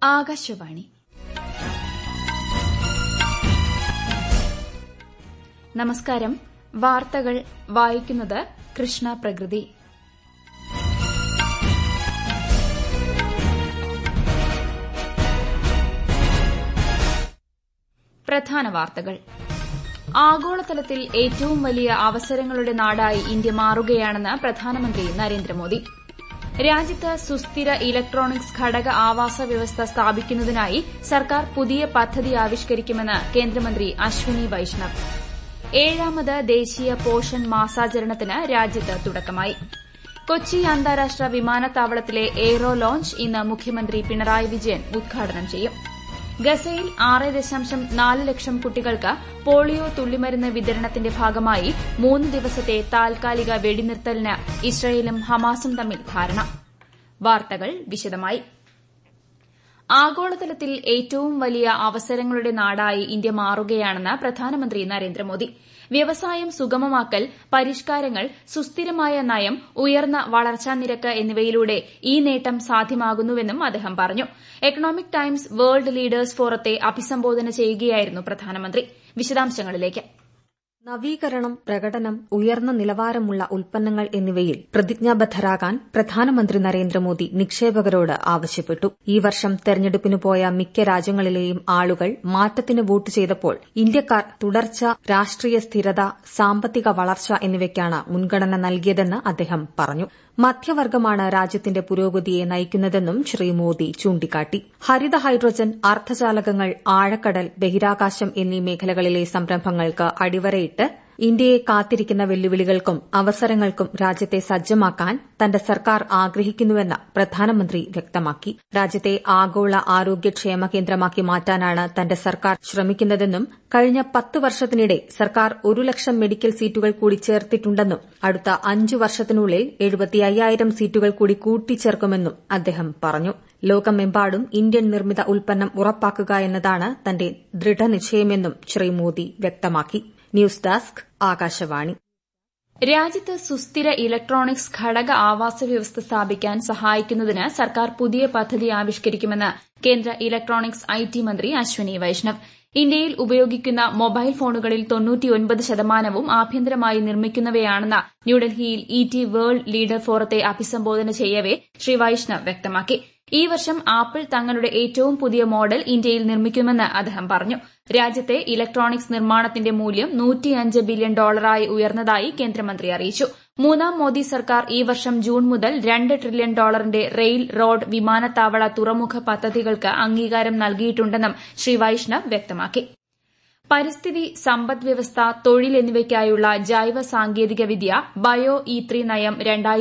ആകാശവാണി നമസ്കാരം വാർത്തകൾ വായിക്കുന്നത് കൃഷ്ണ പ്രകൃതി പ്രധാന വാർത്തകൾ ആഗോളതലത്തിൽ ഏറ്റവും വലിയ അവസരങ്ങളുടെ നാടായി ഇന്ത്യ മാറുകയാണെന്ന് പ്രധാനമന്ത്രി നരേന്ദ്രമോദി രാജ്യത്ത് സുസ്ഥിര ഇലക്ട്രോണിക്സ് ഘടക ആവാസ വ്യവസ്ഥ സ്ഥാപിക്കുന്നതിനായി സർക്കാർ പുതിയ പദ്ധതി ആവിഷ്കരിക്കുമെന്ന് കേന്ദ്രമന്ത്രി അശ്വനി വൈഷ്ണവ് ഏഴാമത് ദേശീയ പോഷൺ മാസാചരണത്തിന് രാജ്യത്ത് തുടക്കമായി കൊച്ചി അന്താരാഷ്ട്ര വിമാനത്താവളത്തിലെ എയ്റോ ലോഞ്ച് ഇന്ന് മുഖ്യമന്ത്രി പിണറായി വിജയൻ ഉദ്ഘാടനം ചെയ്യും ഗസയിൽ ആറ് ദശാംശം നാല് ലക്ഷം കുട്ടികൾക്ക് പോളിയോ തുള്ളിമരുന്ന് വിതരണത്തിന്റെ ഭാഗമായി മൂന്ന് ദിവസത്തെ താൽക്കാലിക വെടിനിർത്തലിന് ഇസ്രയേലും ഹമാസും തമ്മിൽ ധാരണ വാർത്തകൾ വിശദമായി ആഗോളതലത്തിൽ ഏറ്റവും വലിയ അവസരങ്ങളുടെ നാടായി ഇന്ത്യ മാറുകയാണെന്ന് പ്രധാനമന്ത്രി നരേന്ദ്രമോദി വ്യവസായം സുഗമമാക്കൽ പരിഷ്കാരങ്ങൾ സുസ്ഥിരമായ നയം ഉയർന്ന വളർച്ചാ നിരക്ക് എന്നിവയിലൂടെ ഈ നേട്ടം സാധ്യമാകുന്നുവെന്നും അദ്ദേഹം പറഞ്ഞു എക്കണോമിക് ടൈംസ് വേൾഡ് ലീഡേഴ്സ് ഫോറത്തെ അഭിസംബോധന ചെയ്യുകയായിരുന്നു പ്രധാനമന്ത്രി വിശദാംശങ്ങളിലേക്ക് നവീകരണം പ്രകടനം ഉയർന്ന നിലവാരമുള്ള ഉൽപ്പന്നങ്ങൾ എന്നിവയിൽ പ്രതിജ്ഞാബദ്ധരാകാൻ പ്രധാനമന്ത്രി നരേന്ദ്രമോദി നിക്ഷേപകരോട് ആവശ്യപ്പെട്ടു ഈ വർഷം തെരഞ്ഞെടുപ്പിന് പോയ മിക്ക രാജ്യങ്ങളിലെയും ആളുകൾ മാറ്റത്തിന് വോട്ട് ചെയ്തപ്പോൾ ഇന്ത്യക്കാർ തുടർച്ച രാഷ്ട്രീയ സ്ഥിരത സാമ്പത്തിക വളർച്ച എന്നിവയ്ക്കാണ് മുൻഗണന നൽകിയതെന്ന് അദ്ദേഹം പറഞ്ഞു മധ്യവർഗമാണ് രാജ്യത്തിന്റെ പുരോഗതിയെ നയിക്കുന്നതെന്നും ശ്രീ മോദി ചൂണ്ടിക്കാട്ടി ഹരിത ഹൈഡ്രജൻ അർദ്ധചാലകങ്ങൾ ആഴക്കടൽ ബഹിരാകാശം എന്നീ മേഖലകളിലെ സംരംഭങ്ങൾക്ക് അടിവരയിട്ട് ഇന്ത്യയെ കാത്തിരിക്കുന്ന വെല്ലുവിളികൾക്കും അവസരങ്ങൾക്കും രാജ്യത്തെ സജ്ജമാക്കാൻ തന്റെ സർക്കാർ ആഗ്രഹിക്കുന്നുവെന്ന് പ്രധാനമന്ത്രി വ്യക്തമാക്കി രാജ്യത്തെ ആഗോള ആരോഗ്യക്ഷേമ കേന്ദ്രമാക്കി മാറ്റാനാണ് തന്റെ സർക്കാർ ശ്രമിക്കുന്നതെന്നും കഴിഞ്ഞ പത്ത് വർഷത്തിനിടെ സർക്കാർ ഒരു ലക്ഷം മെഡിക്കൽ സീറ്റുകൾ കൂടി ചേർത്തിട്ടുണ്ടെന്നും അടുത്ത അഞ്ചു വർഷത്തിനുള്ളിൽ എഴുപത്തിയ്യായിരം സീറ്റുകൾ കൂടി കൂട്ടിച്ചേർക്കുമെന്നും അദ്ദേഹം പറഞ്ഞു ലോകമെമ്പാടും ഇന്ത്യൻ നിർമ്മിത ഉൽപ്പന്നം ഉറപ്പാക്കുക എന്നതാണ് തന്റെ ദൃഢനിശ്ചയമെന്നും ശ്രീ മോദി വ്യക്തമാക്കി ന്യൂസ് ഡെസ്ക് ആകാശവാണി രാജ്യത്ത് സുസ്ഥിര ഇലക്ട്രോണിക്സ് ഘടക ആവാസ വ്യവസ്ഥ സ്ഥാപിക്കാൻ സഹായിക്കുന്നതിന് സർക്കാർ പുതിയ പദ്ധതി ആവിഷ്കരിക്കുമെന്ന് കേന്ദ്ര ഇലക്ട്രോണിക്സ് ഐടി മന്ത്രി അശ്വനി വൈഷ്ണവ് ഇന്ത്യയിൽ ഉപയോഗിക്കുന്ന മൊബൈൽ ഫോണുകളിൽ തൊണ്ണൂറ്റിയൊൻപത് ശതമാനവും ആഭ്യന്തരമായി നിർമ്മിക്കുന്നവയാണെന്ന് ന്യൂഡൽഹിയിൽ ഇടി വേൾഡ് ലീഡർ ഫോറത്തെ അഭിസംബോധന ചെയ്യവെ ശ്രീ വൈഷ്ണവ് വ്യക്തമാക്കി ഈ വർഷം ആപ്പിൾ തങ്ങളുടെ ഏറ്റവും പുതിയ മോഡൽ ഇന്ത്യയിൽ നിർമ്മിക്കുമെന്ന് അദ്ദേഹം പറഞ്ഞു രാജ്യത്തെ ഇലക്ട്രോണിക്സ് നിർമ്മാണത്തിന്റെ മൂല്യം നൂറ്റിയഞ്ച് ബില്യൺ ഡോളറായി ഉയർന്നതായി കേന്ദ്രമന്ത്രി അറിയിച്ചു മൂന്നാം മോദി സർക്കാർ ഈ വർഷം ജൂൺ മുതൽ രണ്ട് ട്രില്യൺ ഡോളറിന്റെ റെയിൽ റോഡ് വിമാനത്താവള തുറമുഖ പദ്ധതികൾക്ക് അംഗീകാരം നൽകിയിട്ടുണ്ടെന്നും ശ്രീ വൈഷ്ണവ് വ്യക്തമാക്കി പരിസ്ഥിതി സമ്പദ് വ്യവസ്ഥ തൊഴിൽ എന്നിവയ്ക്കായുള്ള ജൈവ സാങ്കേതിക വിദ്യ ബയോ ഇ ത്രി നയം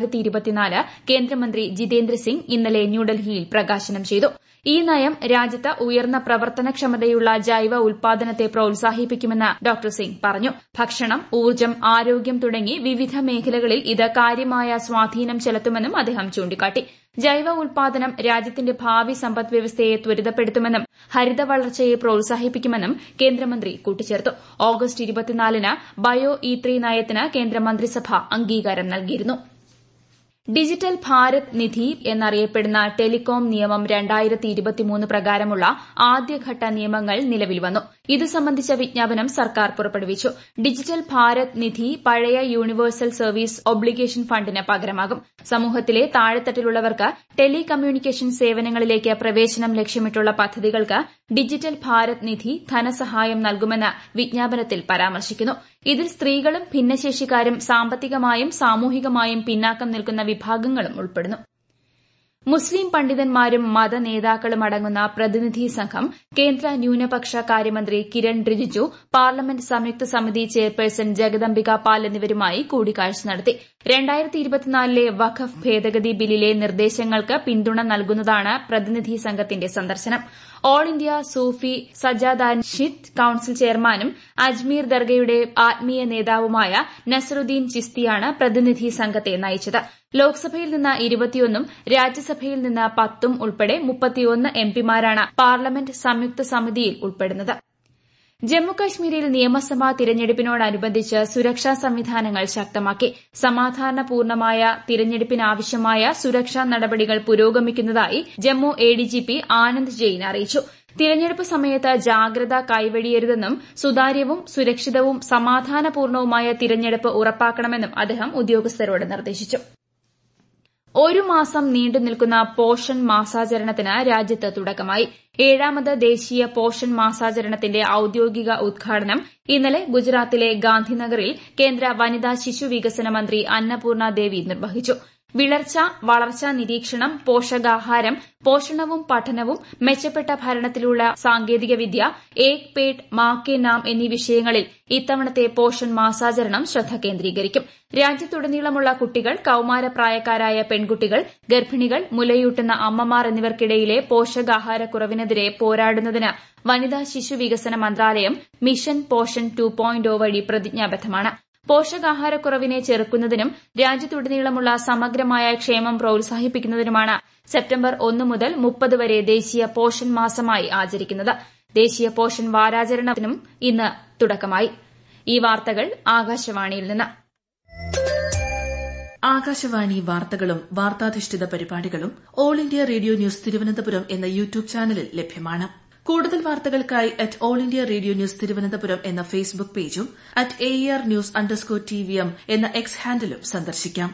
കേന്ദ്രമന്ത്രി ജിതേന്ദ്ര സിംഗ് ഇന്നലെ ന്യൂഡൽഹിയിൽ പ്രകാശനം ചെയ്തു ഈ നയം രാജ്യത്ത് ഉയർന്ന പ്രവർത്തനക്ഷമതയുള്ള ജൈവ ഉൽപാദനത്തെ പ്രോത്സാഹിപ്പിക്കുമെന്ന് ഡോക്ടർ സിംഗ് പറഞ്ഞു ഭക്ഷണം ഊർജ്ജം ആരോഗ്യം തുടങ്ങി വിവിധ മേഖലകളിൽ ഇത് കാര്യമായ സ്വാധീനം ചെലുത്തുമെന്നും അദ്ദേഹം ചൂണ്ടിക്കാട്ടി ജൈവ ഉൽപാദനം രാജ്യത്തിന്റെ ഭാവി സമ്പദ് വ്യവസ്ഥയെ ത്വരിതപ്പെടുത്തുമെന്നും ഹരിത വളർച്ചയെ പ്രോത്സാഹിപ്പിക്കുമെന്നും കേന്ദ്രമന്ത്രി കൂട്ടിച്ചേർത്തു ഓഗസ്റ്റ് ഇരുപത്തിനാലിന് ബയോ ഇ ത്രി നയത്തിന് കേന്ദ്രമന്ത്രിസഭ അംഗീകാരം നൽകിയിരുന്നു ഡിജിറ്റൽ ഭാരത് നിധി എന്നറിയപ്പെടുന്ന ടെലികോം നിയമം പ്രകാരമുള്ള ആദ്യഘട്ട നിയമങ്ങൾ നിലവിൽ വന്നു ഇതു സംബന്ധിച്ച വിജ്ഞാപനം സർക്കാർ പുറപ്പെടുവിച്ചു ഡിജിറ്റൽ ഭാരത് നിധി പഴയ യൂണിവേഴ്സൽ സർവീസ് ഒബ്ലിഗേഷൻ ഫണ്ടിന് പകരമാകും സമൂഹത്തിലെ താഴെത്തട്ടിലുള്ളവർക്ക് ടെലി കമ്മ്യൂണിക്കേഷൻ സേവനങ്ങളിലേക്ക് പ്രവേശനം ലക്ഷ്യമിട്ടുള്ള പദ്ധതികൾക്ക് ഡിജിറ്റൽ ഭാരത് നിധി ധനസഹായം നൽകുമെന്ന് വിജ്ഞാപനത്തിൽ പരാമർശിക്കുന്നു ഇതിൽ സ്ത്രീകളും ഭിന്നശേഷിക്കാരും സാമ്പത്തികമായും സാമൂഹികമായും പിന്നാക്കം നിൽക്കുന്ന വിഭാഗങ്ങളും ഉൾപ്പെടുന്നു മുസ്ലിം പണ്ഡിതന്മാരും മതനേതാക്കളും അടങ്ങുന്ന പ്രതിനിധി സംഘം കേന്ദ്ര ന്യൂനപക്ഷ കാര്യമന്ത്രി കിരൺ റിജിജു പാർലമെന്റ് സംയുക്ത സമിതി ചെയർപേഴ്സൺ ജഗദംബിക പാൽ എന്നിവരുമായി കൂടിക്കാഴ്ച നടത്തി ലെ വഖഫ് ഭേദഗതി ബില്ലിലെ നിർദ്ദേശങ്ങൾക്ക് പിന്തുണ നൽകുന്നതാണ് പ്രതിനിധി സംഘത്തിന്റെ സന്ദർശനം all India Sufi Sajjadanashin council ചെയർമാനും അജ്മീർ ദർഗയുടെ ആത്മീയ നേതാവുമായ നസറുദ്ദീൻ ചിസ്തിയാണ് പ്രതിനിധി സംഘത്തെ നയിച്ചത് ലോക്സഭയിൽ നിന്ന് ഇരുപത്തിയൊന്നും രാജ്യസഭയിൽ നിന്ന് പത്തും ഉൾപ്പെടെ മുപ്പത്തിയൊന്ന് എംപിമാരാണ് പാർലമെന്റ് സംയുക്ത സമിതിയിൽ ഉൾപ്പെടുന്നത് ജമ്മുകശ്മീരിൽ നിയമസഭാ തിരഞ്ഞെടുപ്പിനോടനുബന്ധിച്ച് സുരക്ഷാ സംവിധാനങ്ങൾ ശക്തമാക്കി സമാധാനപൂർണമായ തിരഞ്ഞെടുപ്പിനാവശ്യമായ സുരക്ഷാ നടപടികൾ പുരോഗമിക്കുന്നതായി ജമ്മു എഡിജിപി ആനന്ദ് ജെയിൻ അറിയിച്ചു തിരഞ്ഞെടുപ്പ് സമയത്ത് ജാഗ്രത കൈവെടിയരുതെന്നും സുതാര്യവും സുരക്ഷിതവും സമാധാനപൂർണവുമായ തിരഞ്ഞെടുപ്പ് ഉറപ്പാക്കണമെന്നും അദ്ദേഹം ഉദ്യോഗസ്ഥരോട് നിർദ്ദേശിച്ചു ഒരു മാസം നീണ്ടുനിൽക്കുന്ന പോഷൻ മാസാചരണത്തിന് രാജ്യത്ത് തുടക്കമായി ഏഴാമത് ദേശീയ പോഷൻ മാസാചരണത്തിന്റെ ഔദ്യോഗിക ഉദ്ഘാടനം ഇന്നലെ ഗുജറാത്തിലെ ഗാന്ധിനഗറിൽ കേന്ദ്ര വനിതാ ശിശു വികസന മന്ത്രി അന്നപൂർണ ദേവി നിർവഹിച്ചു വിളർച്ച വളർച്ചാ നിരീക്ഷണം പോഷകാഹാരം പോഷണവും പഠനവും മെച്ചപ്പെട്ട ഭരണത്തിലുള്ള സാങ്കേതികവിദ്യ ഏക് പേട്ട് മാ കെ നാം എന്നീ വിഷയങ്ങളിൽ ഇത്തവണത്തെ പോഷൻ മാസാചരണം ശ്രദ്ധ കേന്ദ്രീകരിക്കും രാജ്യത്തുടനീളമുള്ള കുട്ടികൾ കൌമാരപ്രായക്കാരായ പെൺകുട്ടികൾ ഗർഭിണികൾ മുലയൂട്ടുന്ന അമ്മമാർ എന്നിവർക്കിടയിലെ പോഷകാഹാരക്കുറവിനെതിരെ പോരാടുന്നതിന് വനിതാ ശിശു വികസന മന്ത്രാലയം മിഷൻ പോഷൻ ടു പോയിന്റ് വഴി പ്രതിജ്ഞാബദ്ധമാണ് പോഷകാഹാരക്കുറവിനെ ചെറുക്കുന്നതിനും രാജ്യത്തുടനീളമുള്ള സമഗ്രമായ ക്ഷേമം പ്രോത്സാഹിപ്പിക്കുന്നതിനുമാണ് സെപ്റ്റംബർ ഒന്ന് മുതൽ മുപ്പത് വരെ ദേശീയ പോഷൻ മാസമായി ആചരിക്കുന്നത് ദേശീയ പോഷൻ വാരാചരണത്തിനും ഇന്ന് തുടക്കമായി ഈ വാർത്തകൾ ആകാശവാണിയിൽ നിന്ന് ആകാശവാണി വാർത്തകളും വാർത്താധിഷ്ഠിത പരിപാടികളും all India radio news Thiruvananthapuram എന്ന യൂട്യൂബ് ചാനലിൽ ലഭ്യമാണ് കൂടുതൽ വാർത്തകൾക്കായി at all India radio news Thiruvananthapuram എന്ന ഫേസ്ബുക്ക് പേജും at A R news underscore T V M എന്ന എക്സ് ഹാൻഡിലും സന്ദർശിക്കാം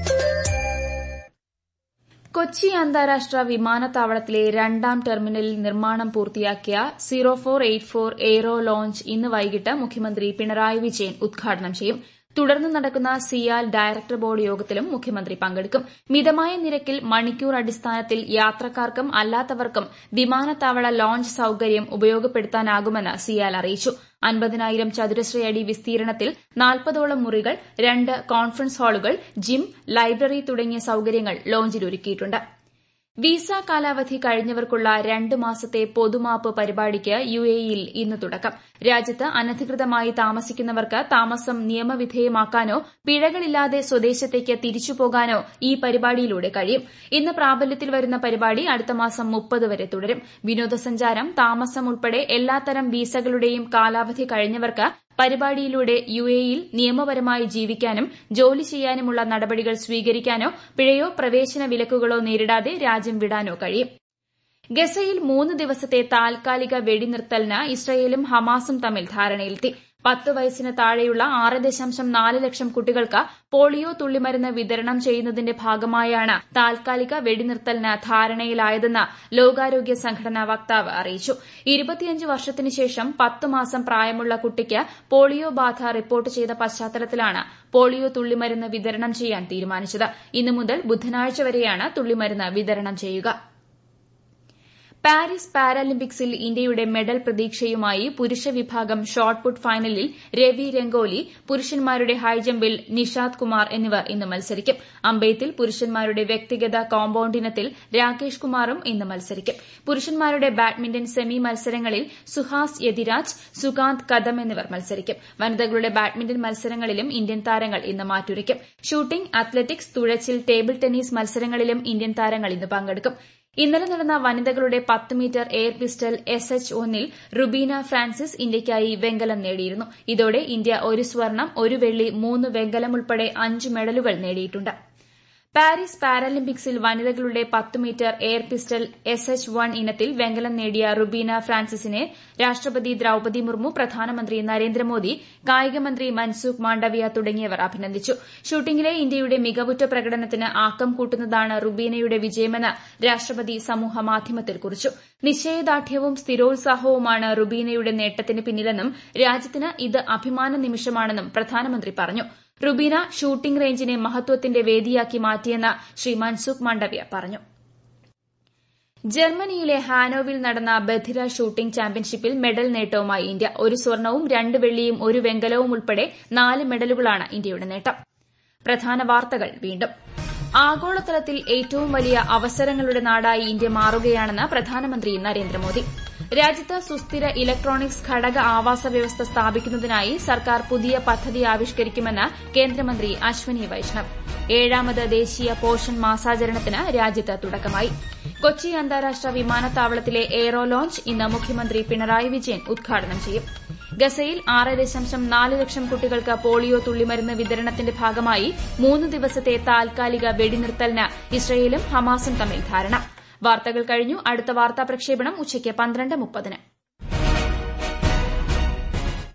കൊച്ചി അന്താരാഷ്ട്ര വിമാനത്താവളത്തിലെ രണ്ടാം ടെർമിനലിൽ നിർമ്മാണം പൂർത്തിയാക്കിയ zero four eight four aero lounge ഇന്ന് വൈകിട്ട് മുഖ്യമന്ത്രി പിണറായി വിജയൻ ഉദ്ഘാടനം ചെയ്യും തുടർന്ന് നടക്കുന്ന സിയാൽ ഡയറക്ടർ ബോർഡ് യോഗത്തിലും മുഖ്യമന്ത്രി പങ്കെടുക്കും മിതമായ നിരക്കിൽ മണിക്കൂർ അടിസ്ഥാനത്തിൽ യാത്രക്കാർക്കും അല്ലാത്തവർക്കും വിമാനത്താവള ലോഞ്ച് സൌകര്യം ഉപയോഗപ്പെടുത്താനാകുമെന്ന് സിയാൽ അറിയിച്ചു അൻപതിനായിരം ചതുരശ്രയടി വിസ്തീർണത്തിൽ നാൽപ്പതോളം മുറികൾ രണ്ട് കോൺഫറൻസ് ഹാളുകൾ ജിം ലൈബ്രറി തുടങ്ങിയ സൌകര്യങ്ങൾ ലോഞ്ചിൽ ഒരുക്കിയിട്ടുണ്ട് വിസ കാലാവധി കഴിഞ്ഞവർക്കുള്ള രണ്ട് മാസത്തെ പൊതുമാപ്പ് പരിപാടിക്ക് യുഎഇയിൽ ഇന്ന് തുടക്കം രാജ്യത്ത് അനധികൃതമായി താമസിക്കുന്നവർക്ക് താമസം നിയമവിധേയമാക്കാനോ പിഴകളില്ലാതെ സ്വദേശത്തേക്ക് തിരിച്ചുപോകാനോ ഈ പരിപാടിയിലൂടെ കഴിയും ഇന്ന് പ്രാബല്യത്തിൽ വരുന്ന പരിപാടി അടുത്ത മാസം മുപ്പത് വരെ തുടരും വിനോദസഞ്ചാരം താമസം ഉൾപ്പെടെ എല്ലാത്തരം വിസകളുടെയും കാലാവധി കഴിഞ്ഞവർക്ക് പരിപാടിയിലൂടെ യുഎഇയിൽ നിയമപരമായി ജീവിക്കാനും ജോലി ചെയ്യാനുമുള്ള നടപടികൾ സ്വീകരിക്കാനോ പിഴയോ പ്രവേശന വിലക്കുകളോ നേരിടാതെ രാജ്യം വിടാനോ കഴിയും ഗസയിൽ മൂന്ന് ദിവസത്തെ താൽക്കാലിക വെടിനിർത്തലിന് ഇസ്രയേലും ഹമാസും തമ്മിൽ ധാരണയിലെത്തി പത്ത് വയസ്സിന് താഴെയുള്ള ആറ് ദശാംശം നാല് ലക്ഷം കുട്ടികൾക്ക് പോളിയോ തുള്ളിമരുന്ന് വിതരണം ചെയ്യുന്നതിന്റെ ഭാഗമായാണ് താൽക്കാലിക വെടിനിർത്തലിന് ധാരണയിലായതെന്ന് ലോകാരോഗ്യ സംഘടനാ വക്താവ് അറിയിച്ചു ഇരുപത്തിയഞ്ച് വർഷത്തിനു ശേഷം പത്ത് മാസം പ്രായമുള്ള കുട്ടിക്ക് പോളിയോ ബാധ റിപ്പോർട്ട് ചെയ്ത പശ്ചാത്തലത്തിലാണ് പോളിയോ തുള്ളിമരുന്ന് വിതരണം ചെയ്യാൻ തീരുമാനിച്ചത് ഇന്നു മുതൽ ബുധനാഴ്ച വരെയാണ് തുള്ളിമരുന്ന് വിതരണം ചെയ്യുക പാരീസ് പാരാലിമ്പിക്സിൽ ഇന്ത്യയുടെ മെഡൽ പ്രതീക്ഷയുമായി പുരുഷ വിഭാഗം ഷോട്ട്പുട്ട് ഫൈനലിൽ രവി രംഗോലി പുരുഷന്മാരുടെ ഹൈജമ്പിൽ നിഷാദ് കുമാർ എന്നിവർ ഇന്ന് മത്സരിക്കും അമ്പെയ്ത്തിൽ പുരുഷന്മാരുടെ വ്യക്തിഗത കോമ്പൌണ്ട് ഇനത്തിൽ രാകേഷ് കുമാറും ഇന്ന് മത്സരിക്കും പുരുഷന്മാരുടെ ബാഡ്മിന്റൺ സെമി മത്സരങ്ങളിൽ സുഹാസ് യതിരാജ് സുകാന്ത് കദം എന്നിവർ മത്സരിക്കും വനിതകളുടെ ബാഡ്മിന്റൺ മത്സരങ്ങളിലും ഇന്ത്യൻ താരങ്ങൾ ഇന്ന് മാറ്റുരയ്ക്കും ഷൂട്ടിംഗ് അത്ലറ്റിക്സ് തുഴച്ചിൽ ടേബിൾ ടെന്നീസ് മത്സരങ്ങളിലും ഇന്ത്യൻ താരങ്ങൾ ഇന്ന് പങ്കെടുക്കും ഇന്നലെ നടന്ന വനിതകളുടെ പത്ത് metre air pistol S H ഒന്നിൽ റുബീന ഫ്രാൻസിസ് ഇന്ത്യയ്ക്കായി വെങ്കലം നേടിയിരുന്നു ഇതോടെ ഇന്ത്യ ഒരു സ്വർണം ഒരു വെള്ളി മൂന്ന് വെങ്കലം ഉൾപ്പെടെ അഞ്ച് മെഡലുകൾ നേടിയിട്ടുണ്ട് പാരീസ് പാരാലിമ്പിക്സിൽ വനിതകളുടെ പത്ത് metre air pistol S H one ഇനത്തിൽ വെങ്കലം നേടിയ റുബീന ഫ്രാൻസിസിനെ രാഷ്ട്രപതി ദ്രൌപതി മുർമു പ്രധാനമന്ത്രി നരേന്ദ്രമോദി കായികമന്ത്രി മൻസുഖ് മാണ്ഡവ്യ തുടങ്ങിയവർ അഭിനന്ദിച്ചു ഷൂട്ടിംഗിലെ ഇന്ത്യയുടെ മികവുറ്റ പ്രകടനത്തിന് ആക്കം കൂട്ടുന്നതാണ് റുബീനയുടെ വിജയമെന്ന് രാഷ്ട്രപതി സമൂഹമാധ്യമത്തിൽ കുറിച്ചു നിശ്ചയദാർഢ്യവും സ്ഥിരോത്സാഹവുമാണ് റുബീനയുടെ നേട്ടത്തിന് പിന്നിലെന്നും രാജ്യത്തിന് ഇത് അഭിമാന നിമിഷമാണെന്നും പ്രധാനമന്ത്രി പറഞ്ഞു റുബീന ഷൂട്ടിംഗ് റേഞ്ചിനെ മഹത്വത്തിന്റെ വേദിയാക്കി മാറ്റിയെന്ന് ശ്രീ മൻസുഖ് മാണ്ഡവ്യ പറഞ്ഞു ജർമ്മനിയിലെ ഹാനോവിൽ നടന്ന ബധിര ഷൂട്ടിംഗ് ചാമ്പ്യൻഷിപ്പിൽ മെഡൽ നേട്ടവുമായി ഇന്ത്യ ഒരു സ്വർണവും രണ്ട് വെള്ളിയും ഒരു വെങ്കലവും ഉൾപ്പെടെ നാല് മെഡലുകളാണ് ഇന്ത്യയുടെ നേട്ടം പ്രധാന വാർത്തകൾ വീണ്ടും ആഗോളതലത്തിൽ ഏറ്റവും വലിയ അവസരങ്ങളുടെ നാടായി ഇന്ത്യ മാറുകയാണെന്ന് പ്രധാനമന്ത്രി നരേന്ദ്രമോദി രാജ്യത്ത് സുസ്ഥിര ഇലക്ട്രോണിക്സ് ഘടക ആവാസ വ്യവസ്ഥ സ്ഥാപിക്കുന്നതിനായി സർക്കാർ പുതിയ പദ്ധതി ആവിഷ്കരിക്കുമെന്ന് കേന്ദ്രമന്ത്രി അശ്വനി വൈഷ്ണവ് ഏഴാമത് ദേശീയ പോഷൻ മാസാചരണത്തിന് രാജ്യത്ത് തുടക്കമായി കൊച്ചി അന്താരാഷ്ട്ര വിമാനത്താവളത്തിലെ എയ്റോ ലോഞ്ച് ഇന്ന് മുഖ്യമന്ത്രി പിണറായി വിജയൻ ഉദ്ഘാടനം ചെയ്യും ഗസയിൽ ആറ് ദശാംശം നാല് ലക്ഷം കുട്ടികൾക്ക് പോളിയോ തുള്ളിമരുന്ന് വിതരണത്തിന്റെ ഭാഗമായി മൂന്ന് ദിവസത്തെ താൽക്കാലിക വെടിനിർത്തലിന് ഇസ്രയേലും ഹമാസും തമ്മിൽ ധാരണ വാർത്തകൾ കഴിഞ്ഞു അടുത്ത വാർത്താ പ്രക്ഷേപണം ഉച്ചയ്ക്ക് പന്ത്രണ്ട് മുപ്പതിന്